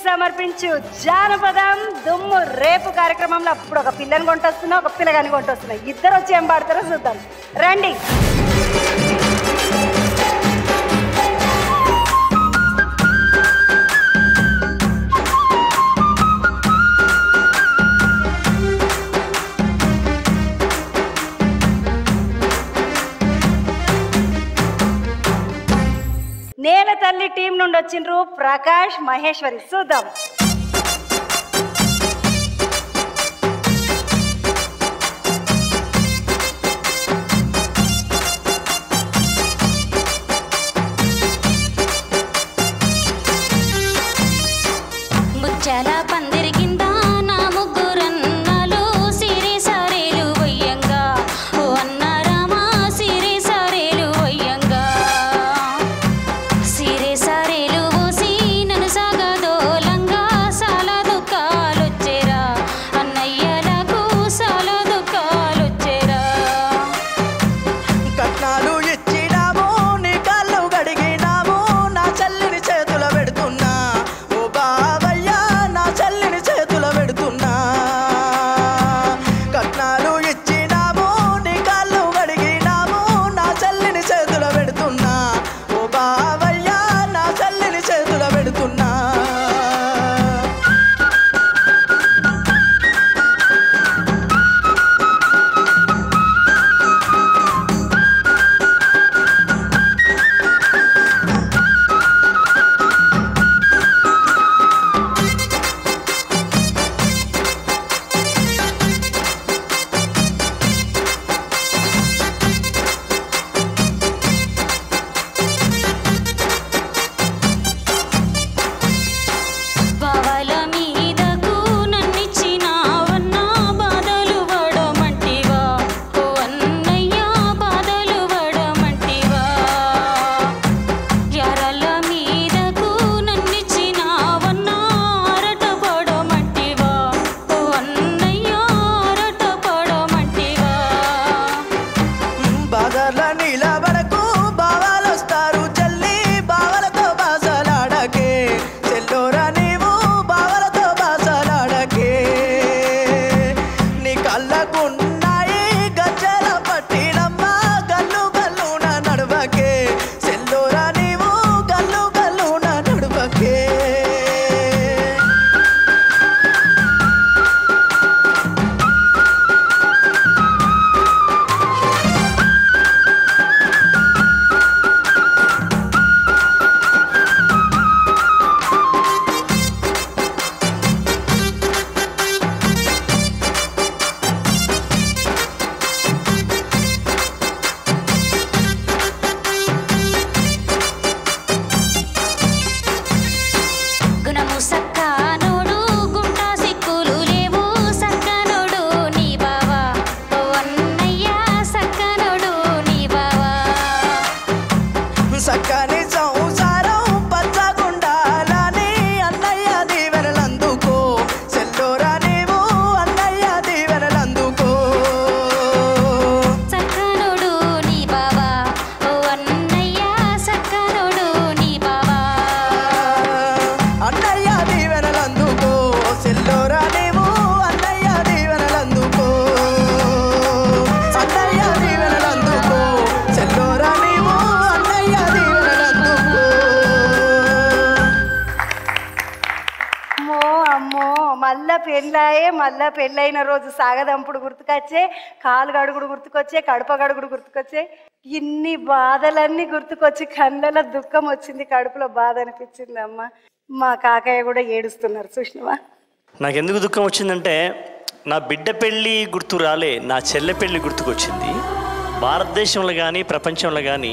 సమర్పించు జానపదం దుమ్ము రేపు కార్యక్రమంలో అప్పుడు ఒక పిల్లని కొంటొస్తున్నా ఒక పిల్లగాని కొంటొస్తున్నా ఇద్దరు వచ్చి ఏం పాడతారో చూద్దాం రండి నేల తల్లి టీం నుండి వచ్చిండ్రు ప్రకాష్ మహేశ్వరి చూద్దాం ముచ్చాల పందిరి కింద నా ముగ్గురన్నలు సిరి సరేలు వయ్యంగా ఓ అన్న రామా సిరి సరేలు వయ్యంగా సిరి సరేలు ఊసి నన్ను సాగదోలంగా సాల దుఃఖాలొచ్చేరా అన్నయ్యలకు సాల దుఃఖాలొచ్చేరా కట్నాలు ఇచ్చినాము నీ కళ్ళు గడిగినాము నా చెల్లిని చేతుల పెడుతున్నా ఓ బావయ్య నా చెల్లిని చేతుల పెడుతున్నా కట్నాలు ఇచ్చినాము నీ కళ్ళు గడిగినాము నా చెల్లిని చేతుల పెడుతున్నా ఓ బావయ్య నా చెల్లిని చేతుల పెడుతున్నా బావల మీదకు నన్నిచ్చినావన్నా బాధలు వడమంటివా ఓ అన్నయ్య బాధలు వడమంటివా ఎరల మీదకు నన్నిచ్చినావన్నా అరట పడమంటివా ఓ అన్నయ్య అరట పడమంటివా బాదర్ల నిలబడకు బావాలొస్తారు చెల్లి బావలతో బాసలాడకే చెల్లోరా నీవు బావలతో బాసలాడకే నీ కళ్ళకున్నాయి గజ్జల పట్టినమ్మ గల్లు గల్లున నడవకే చెల్లోరా నీవు గల్లు గల్లున నడవకే గుణము సక్కనోడు గుంట సిక్కులు లేవు సక్కనోడు నీ బావా ఓ అన్నయ్య సక్కనోడు నీ బావా సక్కని సంసారం పచ్చగుండాలని అన్నయ్య దీవెనలందుకో సెల్లోరా నీవు అన్నయ్య దీవెనలందుకో సక్కనోడు నీ బావా ఓ అన్నయ్య సక్కనోడు నీ బావా అన్నయ్య దీవెనలందుకో సెల్లోరా నీవు అన్నయ్య దీవెనలందుకో అన్నయ్య దీవెనలందుకో సెల్లోరా నీవు అన్నయ్య దీవెనలందుకో అమ్మో అమ్మో మళ్ళా పెళ్ళాయే మళ్ళా పెళ్ళైన రోజు సాగదంపుడు గుర్తుకొచ్చే కాలు గడుగుడు గుర్తుకొచ్చే కడుప గడుగుడు గుర్తుకొచ్చే ఇన్ని బాధలన్నీ గుర్తుకొచ్చి కళ్ళలో దుఃఖం వచ్చింది కడుపులో బాధ అనిపించింది అమ్మ మా కాకయ్య కూడా ఏడుస్తున్నారు చూసినవా నాకు ఎందుకు దుఃఖం వచ్చిందంటే నా బిడ్డ పెళ్ళి గుర్తు రాలే నా చెల్లె పెళ్ళి గుర్తుకొచ్చింది భారతదేశంలో కానీ ప్రపంచంలో కానీ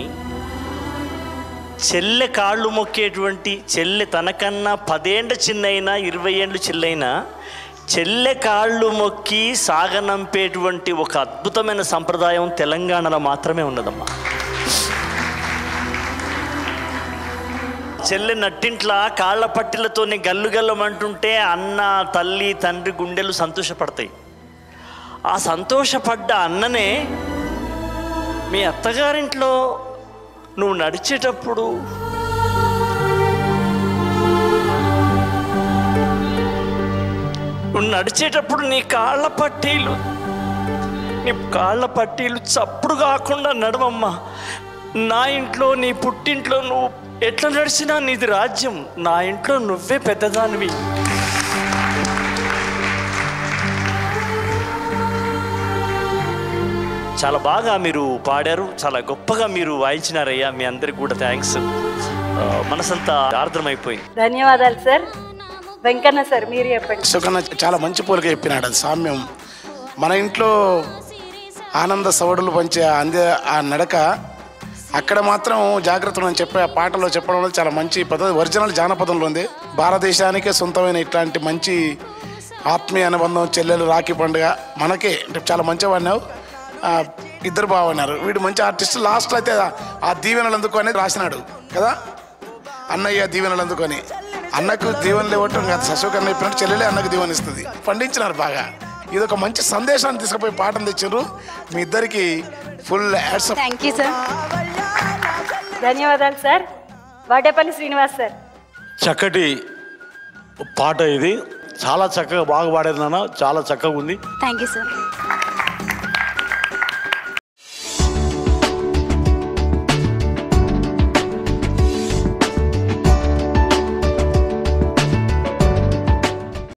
చెల్లె కాళ్ళు మొక్కేటువంటి చెల్లె తనకన్నా పదేండ్ల చిన్నైనా ఇరవై ఏండ్లు చిల్లైనా చెల్లె కాళ్ళు మొక్కి సాగనంపేటువంటి ఒక అద్భుతమైన సంప్రదాయం తెలంగాణలో మాత్రమే ఉన్నదమ్మా చెల్లె నట్టింట్ల కాళ్ళ పట్టిలతోని గల్లు గల్లమంటుంటే అన్న తల్లి తండ్రి గుండెలు సంతోషపడతాయి ఆ సంతోషపడ్డ అన్ననే మీ అత్తగారింట్లో నువ్వు నడిచేటప్పుడు నువ్వు నడిచేటప్పుడు నీ కాళ్ళ పట్టీలు నీ కాళ్ళ పట్టీలు చప్పుడు కాకుండా నడవమ్మా నా ఇంట్లో నీ పుట్టింట్లో నువ్వు ఎట్లా నడిచినా నీది రాజ్యం నా ఇంట్లో నువ్వే పెద్దదానివి చాలా బాగా మీరు పాడారు చాలా గొప్పగా మీరు వాయించినారయ్యా మీ అందరికి కూడా థ్యాంక్స్ మనసంతా ఆర్ద్రమైపోయింది ధన్యవాదాలు సార్ వెంకన్న సార్ మీరు చెప్పండి సుకన్న చాలా మంచి పోలిక చెప్పినాడు అది సామ్యం మన ఇంట్లో ఆనంద సవడులు పంచే ఆ అందే ఆ నడక అక్కడ మాత్రం జాగ్రత్తలు అని చెప్పి ఆ పాటలో చెప్పడం వల్ల చాలా మంచి పద్ధతి ఒరిజినల్ జానపదంలో ఉంది భారతదేశానికే సొంతమైన ఇట్లాంటి మంచి ఆత్మీయ అనుబంధం చెల్లెలు రాఖీ పండుగ మనకే అంటే చాలా మంచిగా వాడినావు ఆ, ఇద్దరు బాగున్నారు వీడు మంచి ఆర్టిస్ట్ లాస్ట్లో అయితే ఆ దీవెనలు అందుకు అనేది రాసినాడు కదా అన్నయ్య దీవెనలు అందుకొని అన్నకు దీవెనలు ఇవ్వటం కాదు శశోకరణ చెప్పినట్టు చెల్లెలే అన్నకు దీవెన ఇస్తుంది పండించినారు బాగా ఇది ఒక మంచి సందేశాన్ని తీసుకుపోయి పాఠం తెచ్చారు మీ ఇద్దరికి full ads thank you sir ధన్యవాదాలు సార్ వాడేపల్లి శ్రీనివాస్ సార్ చక్కటి పాట ఇది చాలా చక్కగా బాగా పాడారు నాన్న చాలా చక్కగా ఉంది థ్యాంక్ యూ సార్